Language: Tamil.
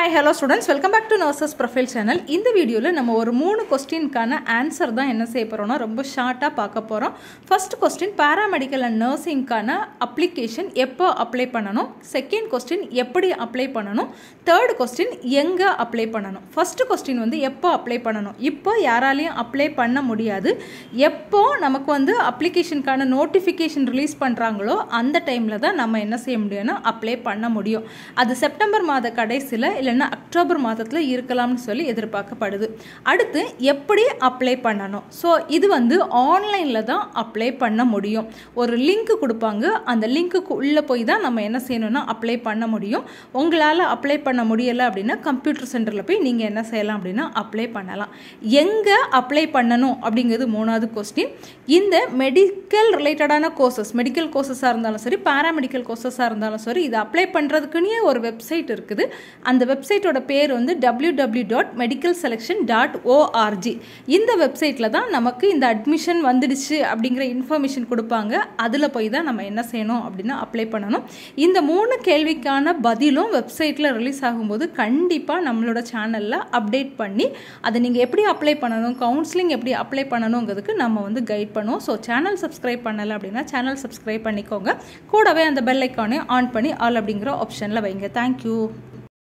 hi hello students welcome back to nurses profile channel இந்த வீடியோவில் நம்ம ஒரு மூணு கொஸ்டினுக்கான ஆன்சர் தான் என்ன செய்ய போகிறோம்னா ரொம்ப ஷார்ட்டாக பார்க்க போகிறோம் ஃபர்ஸ்ட் கொஸ்டின் பேராமெடிக்கல் அண்ட் நர்சிங்க்கான அப்ளிகேஷன் எப்போ அப்ளை பண்ணணும் செகண்ட் கொஸ்டின் எப்படி அப்ளை பண்ணணும் தேர்ட் கொஸ்டின் எங்கே அப்ளை பண்ணணும் ஃபர்ஸ்ட் கொஸ்டின் வந்து எப்போ அப்ளை பண்ணணும் இப்போ யாராலையும் அப்ளை பண்ண முடியாது எப்போ நமக்கு வந்து அப்ளிகேஷனுக்கான நோட்டிஃபிகேஷன் ரிலீஸ் பண்ணுறாங்களோ அந்த டைமில் தான் நம்ம என்ன செய்ய முடியும்னா அப்ளை பண்ண முடியும் அது செப்டம்பர் மாத கடைசியில் இல்லைன்னா அக்டோபர் மாதத்தில் இருக்கலாம்னு சொல்லி எதிர்பார்க்கப்படுது அடுத்து எப்படி அப்ளை பண்ணணும் ஸோ இது வந்து ஆன்லைனில் தான் அப்ளை பண்ண முடியும் ஒரு லிங்க் கொடுப்பாங்க அந்த லிங்க்குக்கு உள்ளே போய் தான் நம்ம என்ன செய்யணும்னா அப்ளை பண்ண முடியும் உங்களால் அப்ளை பண்ண முடியலை அப்படின்னா கம்ப்யூட்டர் சென்டரில் போய் நீங்கள் என்ன செய்யலாம் அப்படின்னா அப்ளை பண்ணலாம் எங்கே அப்ளை பண்ணணும் அப்படிங்கிறது மூணாவது கொஸ்டின் இந்த மெடிக்கல் ரிலேட்டடான கோர்சஸ் மெடிக்கல் கோர்சஸாக இருந்தாலும் சரி பேராமெடிக்கல் கோர்சஸாக இருந்தாலும் சரி இது அப்ளை பண்ணுறதுக்குன்னே ஒரு வெப்சைட் இருக்குது அந்த வெப்சைட்டோட பேர் வந்து W W dot medical selection dot ORG இந்த வெப்சைட்டில் தான் நமக்கு இந்த அட்மிஷன் வந்துடுச்சு அப்படிங்கிற இன்ஃபர்மேஷன் கொடுப்பாங்க அதில் போய் தான் நம்ம என்ன செய்யணும் அப்படின்னா அப்ளை பண்ணணும் இந்த மூணு கேள்விக்கான பதிலும் வெப்சைட்டில் ரிலீஸ் ஆகும்போது கண்டிப்பாக நம்மளோட சேனலில் அப்டேட் பண்ணி அதை நீங்கள் எப்படி அப்ளை பண்ணணும் கவுன்சிலிங் எப்படி அப்ளை பண்ணணுங்கிறதுக்கு நம்ம வந்து கைட் பண்ணுவோம் ஸோ சேனல் சப்ஸ்கிரைப் பண்ணலை அப்படின்னா சேனல் சப்ஸ்கிரைப் பண்ணிக்கோங்க கூடவே அந்த பெல் ஐக்கானே ஆன் பண்ணி ஆல் அப்படிங்கிற ஆப்ஷனில் வைங்க தேங்க்யூ